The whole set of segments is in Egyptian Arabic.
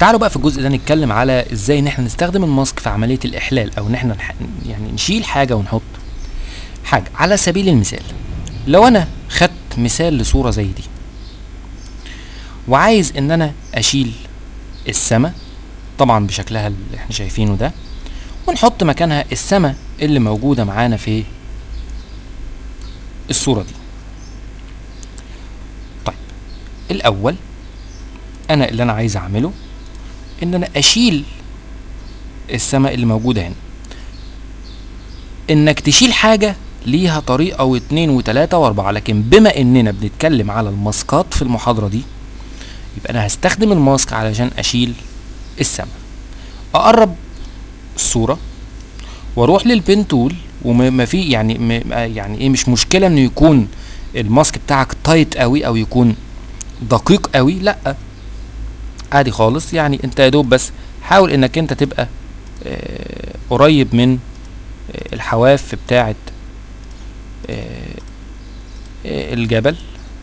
تعالوا بقى في الجزء ده نتكلم على ازاي ان احنا نستخدم الماسك في عمليه الاحلال او ان احنا نح... يعني نشيل حاجه ونحط حاجه على سبيل المثال لو انا خدت مثال لصوره زي دي وعايز ان انا اشيل السماء طبعا بشكلها اللي احنا شايفينه ده ونحط مكانها السماء اللي موجوده معانا في الصوره دي طيب الاول انا اللي انا عايز اعمله ان انا اشيل السماء اللي موجوده هنا انك تشيل حاجه ليها طريقه واتنين وتلاته واربعه لكن بما اننا بنتكلم على الماسكات في المحاضره دي يبقى انا هستخدم الماسك علشان اشيل السماء اقرب الصوره واروح للبين تول وما في يعني م- يعني ايه مش مشكله انه يكون الماسك بتاعك تايت قوي او يكون دقيق قوي لا عادي خالص يعني انت يا دوب بس حاول انك انت تبقى آه، قريب من آه، الحواف بتاعه آه، آه، الجبل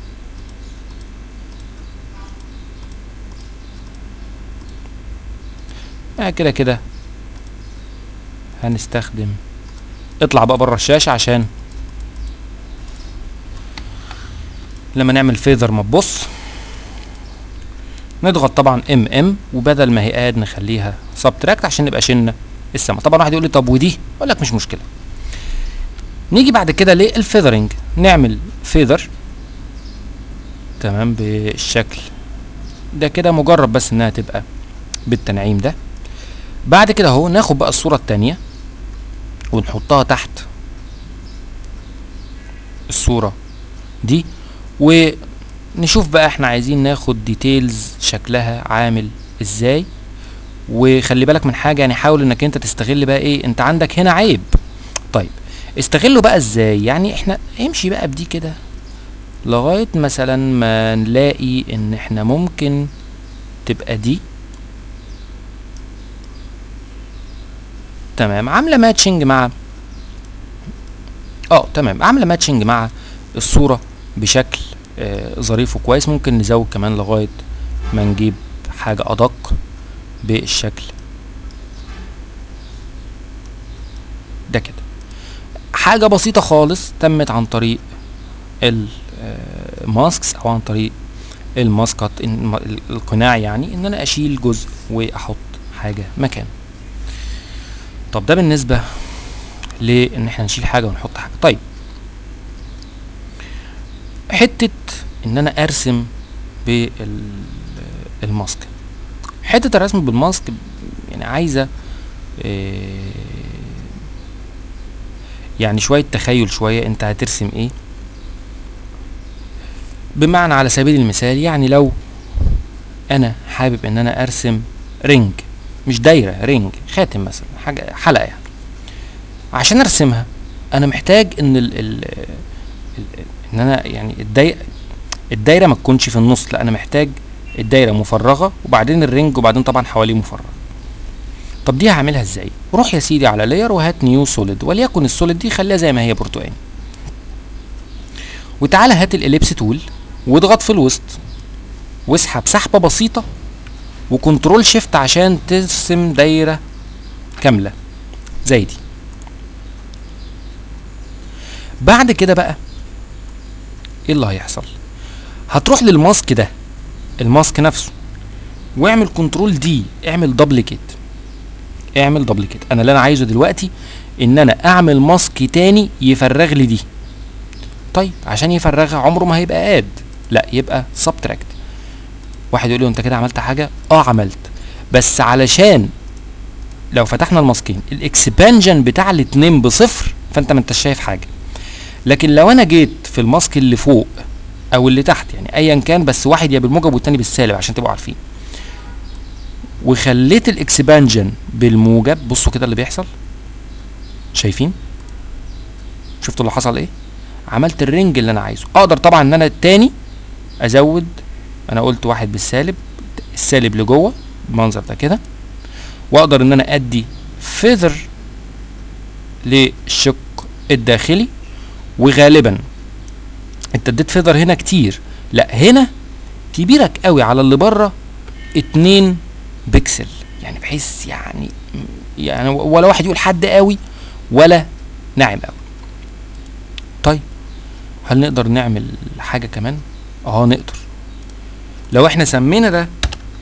آه، كده كده هنستخدم اطلع بقى بره الشاشة عشان لما نعمل فيذر ما تبص نضغط طبعا ام ام وبدل ما هي اد نخليها سبتراكت عشان نبقى شلنا السما طبعا واحد يقول لي طب ودي اقول لك مش مشكله نيجي بعد كده للفيذرنج نعمل فيذر تمام بالشكل ده كده مجرد بس انها تبقى بالتنعيم ده بعد كده اهو ناخد بقى الصوره التانية ونحطها تحت الصوره دي ونشوف بقى احنا عايزين ناخد ديتيلز شكلها عامل ازاي وخلي بالك من حاجه يعني حاول انك انت تستغل بقى ايه انت عندك هنا عيب طيب استغله بقى ازاي يعني احنا امشي بقى بدي كده لغايه مثلا ما نلاقي ان احنا ممكن تبقى دي تمام عامله ماتشنج مع اه تمام عامله ماتشنج مع الصوره بشكل آه ظريف وكويس ممكن نزود كمان لغايه ما نجيب حاجه ادق بالشكل ده كده حاجه بسيطه خالص تمت عن طريق الماسكس او عن طريق الماسكت الم- القناع يعني ان انا اشيل جزء واحط حاجه مكانه طب ده بالنسبه لان احنا نشيل حاجه ونحط حاجه طيب حته ان انا ارسم بالماسك حته الرسم بالماسك يعني عايزه آه، يعني شويه تخيل شويه انت هترسم ايه بمعنى على سبيل المثال يعني لو انا حابب ان انا ارسم رينج مش دايره رينج خاتم مثلا حاجه حلقه يعني عشان ارسمها انا محتاج ان ال ال ال ان انا يعني الدايره الدايره ما تكونش في النص لا انا محتاج الدايره مفرغه وبعدين الرينج وبعدين طبعا حواليه مفرغ طب دي هعملها ازاي روح يا سيدي على لاير وهات نيو سوليد وليكن السوليد دي خليها زي ما هي برتقاني وتعالى هات الاليبس تول واضغط في الوسط واسحب سحبه بسيطه وكنترول شيفت عشان ترسم دايره كامله زي دي بعد كده بقى ايه اللي هيحصل هتروح للماسك ده الماسك نفسه واعمل كنترول دي اعمل دبليكيت اعمل دبليكيت انا اللي انا عايزه دلوقتي ان انا اعمل ماسك تاني يفرغ لي دي طيب عشان يفرغها عمره ما هيبقى اد لا يبقى سبتراكت واحد يقول لي انت كده عملت حاجه اه عملت بس علشان لو فتحنا الماسكين الاكسبانجن بتاع الاتنين بصفر فانت ما انتش شايف حاجه لكن لو انا جيت في الماسك اللي فوق او اللي تحت يعني ايا كان بس واحد يا بالموجب والتاني بالسالب عشان تبقوا عارفين وخليت الاكسبانجن بالموجب بصوا كده اللي بيحصل شايفين شفتوا اللي حصل ايه عملت الرينج اللي انا عايزه اقدر طبعا ان انا التاني ازود انا قلت واحد بالسالب السالب لجوه بالمنظر ده كده واقدر ان انا ادي فيذر للشق الداخلي وغالبا انت اديت فيذر هنا كتير لا هنا كبيرك قوي على اللي بره اتنين بيكسل يعني بحيث يعني يعني ولا واحد يقول حد قوي ولا ناعم قوي طيب هل نقدر نعمل حاجه كمان اه نقدر لو احنا سمينا ده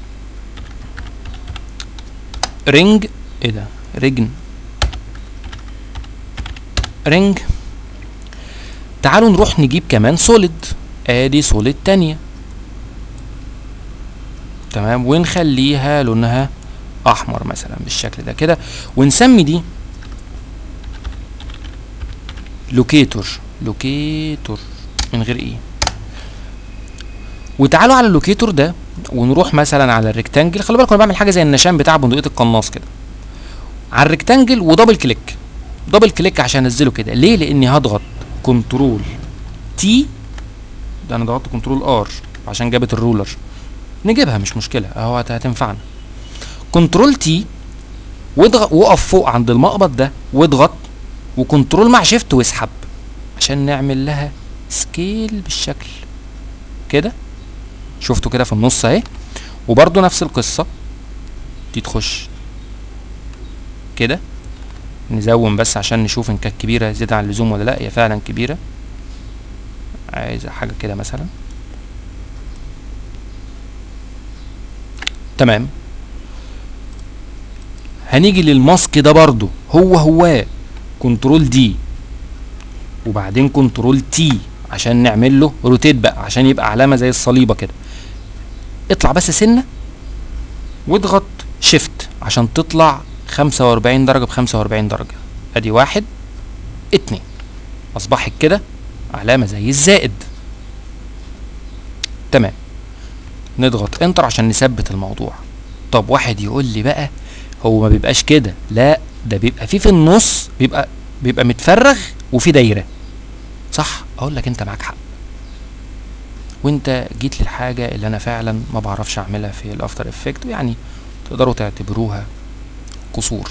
رينج ايه ده رجن رينج تعالوا نروح نجيب كمان سوليد ادي سوليد تانية تمام ونخليها لونها احمر مثلا بالشكل ده كده ونسمي دي لوكيتور لوكيتور من غير ايه وتعالوا على اللوكيتور ده ونروح مثلا على الريكتانجل خلي بالكم انا بعمل حاجه زي النشان بتاع بندقيه القناص كده على الريكتانجل ودبل كليك دبل كليك عشان انزله كده ليه لاني هضغط كنترول تي ده انا ضغطت كنترول ار عشان جابت الرولر نجيبها مش مشكله اهو هت- هتنفعنا كنترول تي واضغط وقف فوق عند المقبض ده واضغط وكنترول مع شيفت واسحب عشان نعمل لها سكيل بالشكل كده شفتوا كده في النص اهي وبرده نفس القصه دي تخش كده نزوم بس عشان نشوف ان كانت كبيره زياده عن اللزوم ولا لا هي فعلا كبيره عايزه حاجه كده مثلا تمام هنيجي للماسك ده برضو هو هو كنترول دي وبعدين كنترول تي عشان نعمل له روتيت بقى عشان يبقى علامه زي الصليبه كده اطلع بس سنه واضغط شيفت عشان تطلع 45 درجه ب 45 درجه ادي واحد اتنين اصبحت كده علامه زي الزائد تمام نضغط انتر عشان نثبت الموضوع طب واحد يقول لي بقى هو ما بيبقاش كده لا ده بيبقى فيه في النص بيبقى بيبقى متفرغ وفي دايره صح اقول لك انت معاك حق وانت جيت للحاجه اللي انا فعلا ما بعرفش اعملها في الافتر افكت يعني تقدروا تعتبروها قصور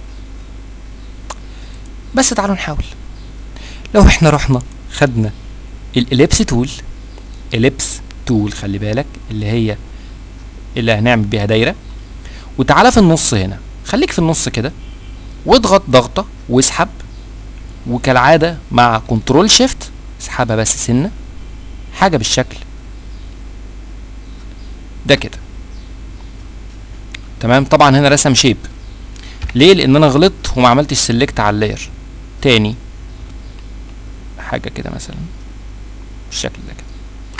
بس تعالوا نحاول لو احنا رحنا خدنا الاليبس تول اليبس تول خلي بالك اللي هي اللي هنعمل بيها دايره وتعالى في النص هنا خليك في النص كده واضغط ضغطه واسحب وكالعاده مع كنترول شيفت اسحبها بس سنه حاجه بالشكل ده كده تمام طبعا هنا رسم شيب ليه لان انا غلطت وما عملتش سيلكت على اللاير تاني حاجه كده مثلا بالشكل ده كده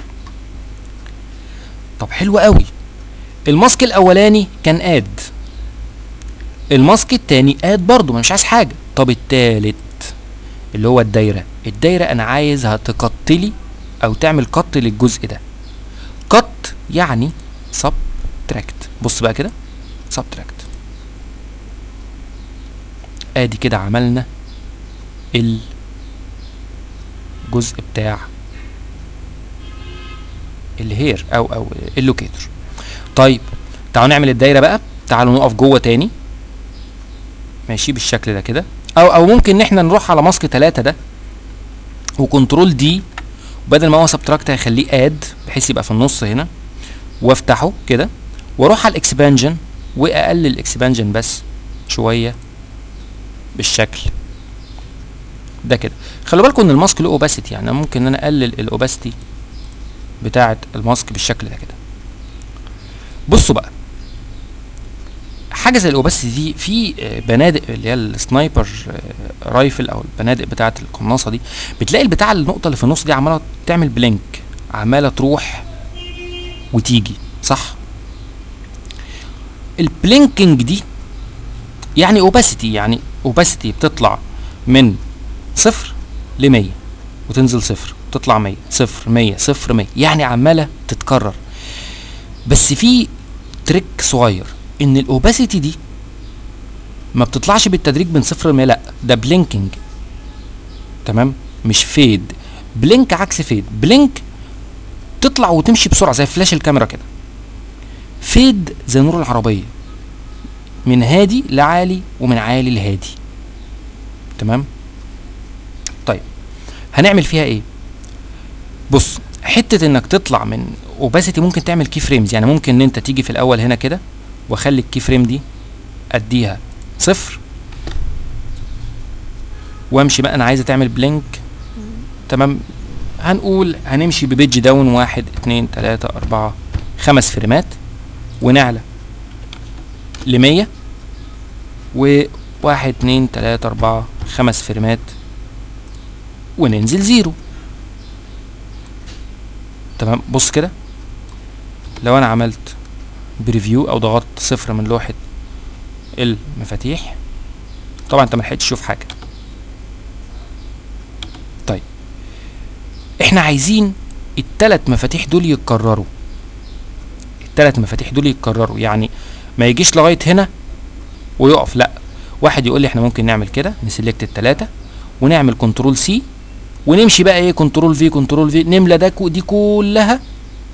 طب حلو قوي الماسك الاولاني كان اد الماسك التاني اد برضو ما مش عايز حاجه طب التالت اللي هو الدايره الدايره انا عايزها تقطلي او تعمل قط للجزء ده قط يعني سبتراكت بص بقى كده سبتراكت ادي كده عملنا الجزء بتاع الهير او او اللوكيتور طيب تعالوا نعمل الدايره بقى تعالوا نقف جوه تاني ماشي بالشكل ده كده او او ممكن ان احنا نروح على ماسك 3 ده وكنترول دي بدل ما هو سبتراكت هيخليه اد بحيث يبقى في النص هنا وافتحه كده واروح على الاكسبانجن واقلل الاكسبانجن بس شويه بالشكل ده كده خلوا بالكم ان الماسك له اوباسيتي يعني ممكن ان انا اقلل الاوباسيتي بتاعه الماسك بالشكل ده كده بصوا بقى حاجه زي الاوباسيتي دي في بنادق اللي هي السنايبر رايفل او البنادق بتاعه القناصه دي بتلاقي البتاع النقطه اللي في النص دي عماله تعمل بلينك عماله تروح وتيجي صح البلينكينج دي يعني اوباسيتي يعني اوباسيتي بتطلع من صفر ل 100 وتنزل صفر وتطلع 100 صفر 100 صفر 100 يعني عماله تتكرر بس في تريك صغير ان الاوباسيتي دي ما بتطلعش بالتدريج من صفر ل 100 لا ده بلينكينج تمام مش فيد بلينك عكس فيد بلينك تطلع وتمشي بسرعه زي فلاش الكاميرا كده فيد زي نور العربيه من هادي لعالي ومن عالي لهادي تمام طيب هنعمل فيها ايه بص حته انك تطلع من اوباسيتي ممكن تعمل كي فريمز يعني ممكن ان انت تيجي في الاول هنا كده واخلي الكي فريم دي اديها صفر وامشي بقى انا عايزه تعمل بلينك تمام هنقول هنمشي ببيج داون واحد اتنين تلاتة اربعة خمس فريمات ونعلى لمية وواحد اتنين تلاتة اربعة خمس فريمات وننزل زيرو تمام بص كده لو انا عملت بريفيو او ضغطت صفر من لوحة المفاتيح طبعا انت ملحقتش تشوف حاجة طيب احنا عايزين التلات مفاتيح دول يتكرروا التلات مفاتيح دول يتكرروا يعني ما يجيش لغاية هنا ويقف لا واحد يقول لي احنا ممكن نعمل كده نسلكت التلاتة ونعمل كنترول سي ونمشي بقى ايه كنترول في كنترول في نملى ده كو- دي كلها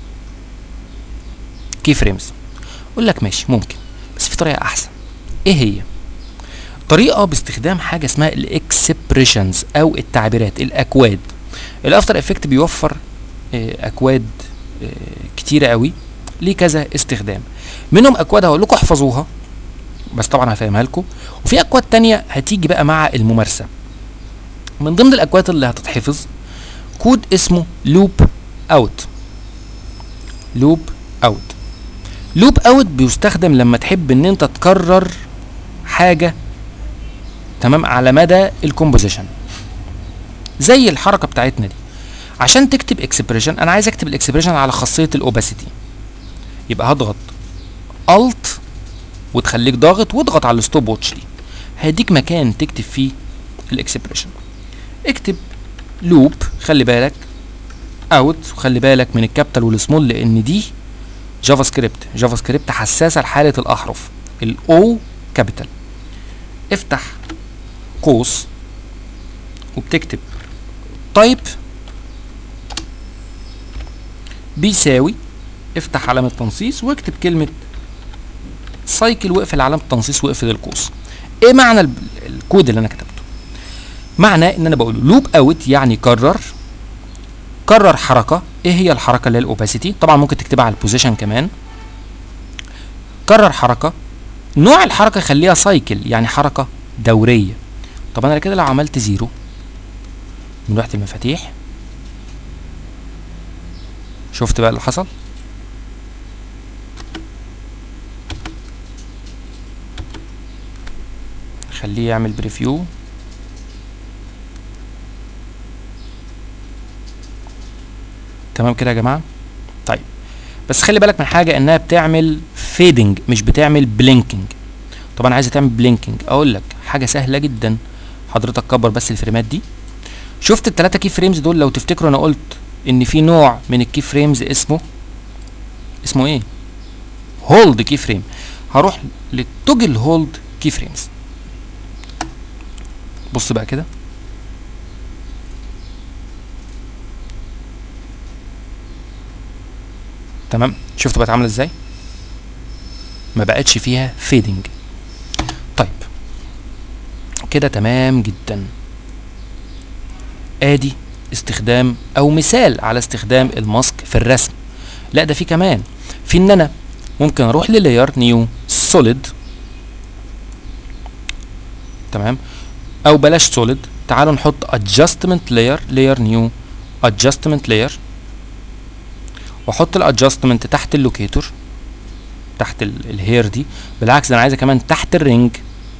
كي فريمز اقول لك ماشي ممكن بس في طريقه احسن ايه هي طريقه باستخدام حاجه اسمها الاكسبريشنز او التعبيرات الاكواد الافتر افكت بيوفر آه، اكواد آه، كتيره قوي ليه كذا استخدام منهم اكواد هقول لكم احفظوها بس طبعا هفهمها لكم وفي اكواد تانية هتيجي بقى مع الممارسه من ضمن الاكواد اللي هتتحفظ كود اسمه لوب اوت لوب اوت لوب اوت بيستخدم لما تحب ان انت تكرر حاجه تمام على مدى الكومبوزيشن زي الحركه بتاعتنا دي عشان تكتب اكسبريشن انا عايز اكتب الاكسبريشن على خاصيه الاوباسيتي يبقى هضغط الت وتخليك ضاغط واضغط على الستوب واتش دي هيديك مكان تكتب فيه الاكسبريشن اكتب لوب خلي بالك اوت وخلي بالك من الكابيتال والسمول لان دي جافا سكريبت جافا سكريبت حساسه لحاله الاحرف الاو كابيتال افتح قوس وبتكتب تايب بيساوي افتح علامه تنصيص واكتب كلمه سايكل واقفل علامه التنصيص واقفل القوس ايه معنى ال- الكود اللي انا كتبته معناه ان انا بقول لوب اوت يعني كرر كرر حركه ايه هي الحركه اللي هي الاوباسيتي طبعا ممكن تكتبها على البوزيشن كمان كرر حركه نوع الحركه خليها سايكل يعني حركه دوريه طب انا كده لو عملت زيرو من لوحه المفاتيح شفت بقى اللي حصل خليه يعمل بريفيو تمام كده يا جماعه طيب بس خلي بالك من حاجه انها بتعمل فيدنج مش بتعمل بلينكينج طبعا عايزه تعمل بلينكينج اقول لك حاجه سهله جدا حضرتك كبر بس الفريمات دي شفت الثلاثه كي فريمز دول لو تفتكروا انا قلت ان في نوع من الكي فريمز اسمه اسمه ايه هولد كي فريم هروح للتوجل هولد كي فريمز بص بقى كده تمام شفت بقت عامله ازاي ما بقتش فيها فيدنج طيب كده تمام جدا ادي استخدام او مثال على استخدام الماسك في الرسم لا ده في كمان في ان انا ممكن اروح للاير نيو سوليد تمام او بلاش سوليد تعالوا نحط adjustment layer layer new adjustment layer واحط الادجستمنت تحت اللوكيتور تحت الهير دي بالعكس ده انا عايزها كمان تحت الرينج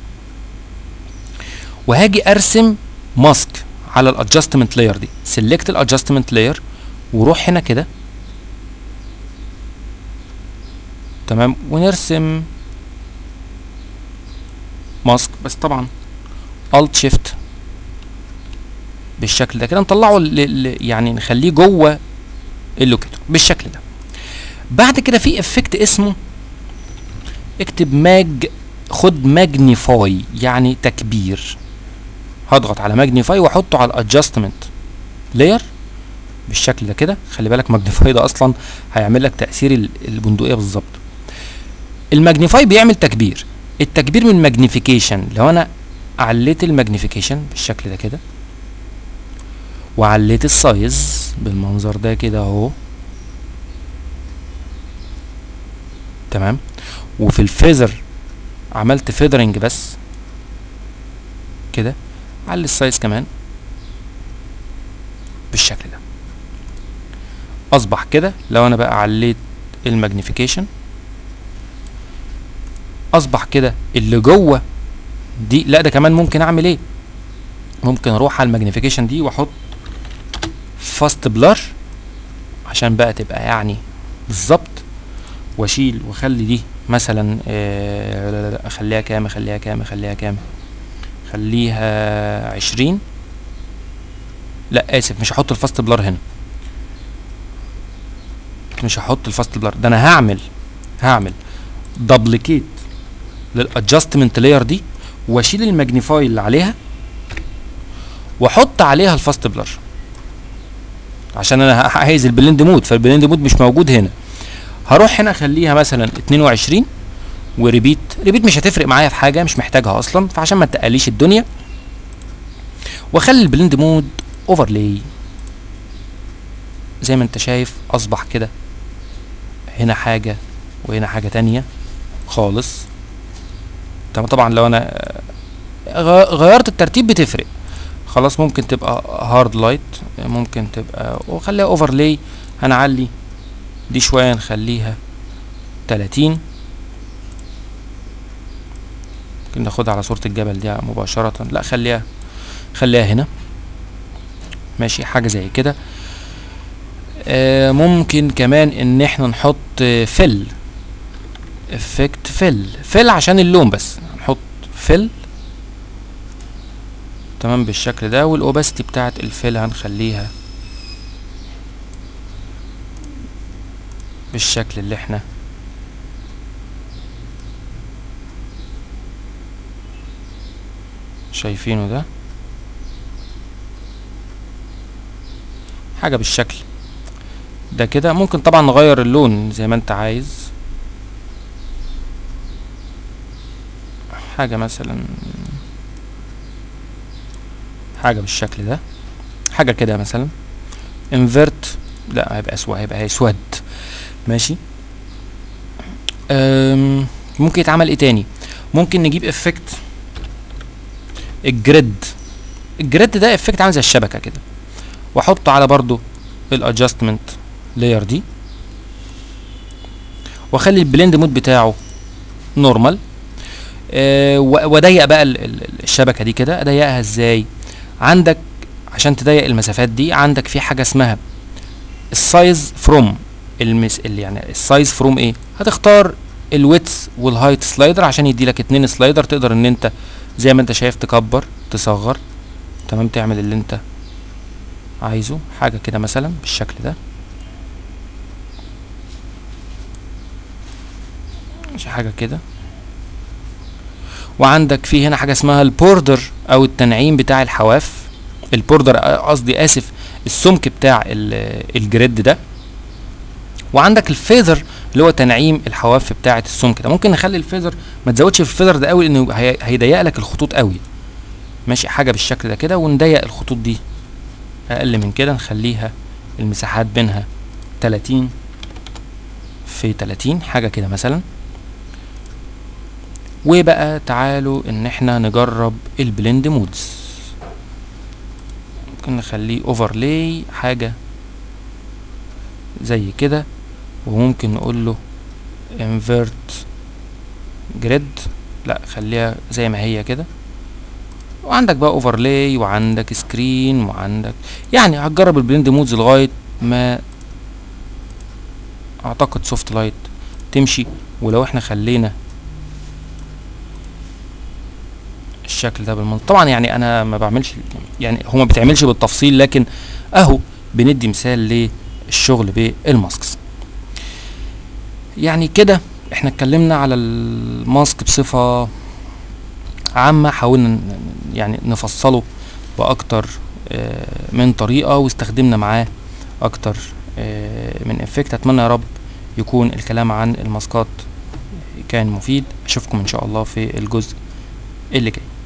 وهاجي ارسم ماسك على الادجستمنت لاير دي سيلكت الادجستمنت لاير وروح هنا كده تمام ونرسم ماسك بس طبعا الت شيفت بالشكل ده كده نطلعه ل- ل- يعني نخليه جوه اللوكيتور بالشكل ده بعد كده في افكت اسمه اكتب ماج خد ماجنيفاي يعني تكبير هضغط على ماجنيفاي واحطه على الادجستمنت لاير بالشكل ده كده خلي بالك ماجنيفاي ده اصلا هيعمل لك تاثير ال- البندقيه بالظبط الماجنيفاي بيعمل تكبير التكبير من ماجنيفيكيشن لو انا عليت الماجنيفيكيشن بالشكل ده كده وعليت السايز بالمنظر ده كده اهو تمام وفي الفيذر عملت فيذرنج بس كده علي السايز كمان بالشكل ده اصبح كده لو انا بقى عليت الماجنيفيكيشن اصبح كده اللي جوه دي لا ده كمان ممكن اعمل ايه ممكن اروح على الماجنيفيكيشن دي واحط فاست بلر عشان بقى تبقى يعني بالظبط واشيل واخلي دي مثلا آه لا لا لا اخليها كام اخليها كام اخليها كام خليها عشرين لا اسف مش هحط الفاست بلر هنا مش هحط الفاست بلر ده انا هعمل هعمل دبليكيت للادجستمنت لاير دي واشيل الماجنيفاي اللي عليها واحط عليها الفاست بلر عشان انا عايز البلند مود فالبلند مود مش موجود هنا هروح هنا اخليها مثلا 22 وريبيت ريبيت مش هتفرق معايا في حاجه مش محتاجها اصلا فعشان ما تقليش الدنيا واخلي البلند مود اوفرلاي زي ما انت شايف اصبح كده هنا حاجه وهنا حاجه تانية خالص تمام طبعا لو انا غ- غيرت الترتيب بتفرق خلاص ممكن تبقى هارد لايت ممكن تبقى وخليها اوفرلاي هنعلي دي شويه نخليها 30 ممكن ناخدها على صورة الجبل دي مباشرة لا خليها خليها هنا ماشي حاجة زي كده آه ممكن كمان ان احنا نحط فل افكت فل فل عشان اللون بس نحط فل تمام بالشكل ده والاوباستي بتاعت الفل هنخليها بالشكل اللي احنا شايفينه ده حاجة بالشكل ده كده ممكن طبعا نغير اللون زي ما انت عايز حاجة مثلا حاجة بالشكل ده حاجة كده مثلا انفرت لا هيبقى اسود هيبقى اسود ماشي أم ممكن يتعمل ايه تاني ممكن نجيب افكت الجريد الجريد ده افكت عامل زي الشبكه كده واحطه على برضو الادجستمنت لاير دي واخلي البلند مود بتاعه نورمال أه و- واضيق بقى ال- ال- الشبكه دي كده اضيقها ازاي عندك عشان تضيق المسافات دي عندك في حاجه اسمها السايز فروم المس اللي يعني السايز فروم ايه هتختار الويتس والهايت سلايدر عشان يدي لك اتنين سلايدر تقدر ان انت زي ما انت شايف تكبر تصغر تمام تعمل اللي انت عايزه حاجة كده مثلا بالشكل ده مش حاجة كده وعندك في هنا حاجة اسمها البوردر او التنعيم بتاع الحواف البوردر قصدي اسف السمك بتاع ال- الجريد ده وعندك الفيذر اللي هو تنعيم الحواف بتاعه السمك ده ممكن نخلي الفيذر ما تزودش في الفيذر ده قوي لانه هي- هيضيق لك الخطوط قوي ماشي حاجه بالشكل ده كده ونضيق الخطوط دي اقل من كده نخليها المساحات بينها 30 في 30 حاجه كده مثلا وبقى تعالوا ان احنا نجرب البلند مودز ممكن نخليه اوفرلاي حاجه زي كده وممكن نقول له invert grid لا خليها زي ما هي كده وعندك بقى اوفرلاي وعندك سكرين وعندك يعني هتجرب البلند مودز لغايه ما اعتقد سوفت لايت تمشي ولو احنا خلينا الشكل ده بالمنظر طبعا يعني انا ما بعملش يعني هو ما بتعملش بالتفصيل لكن اهو بندي مثال للشغل بالماسكس يعني كده احنا اتكلمنا على الماسك بصفة عامة حاولنا ن- يعني نفصله بأكتر آه، من طريقة واستخدمنا معاه أكتر آه، من افكت أتمنى يا رب يكون الكلام عن الماسكات كان مفيد أشوفكم إن شاء الله في الجزء اللي جاي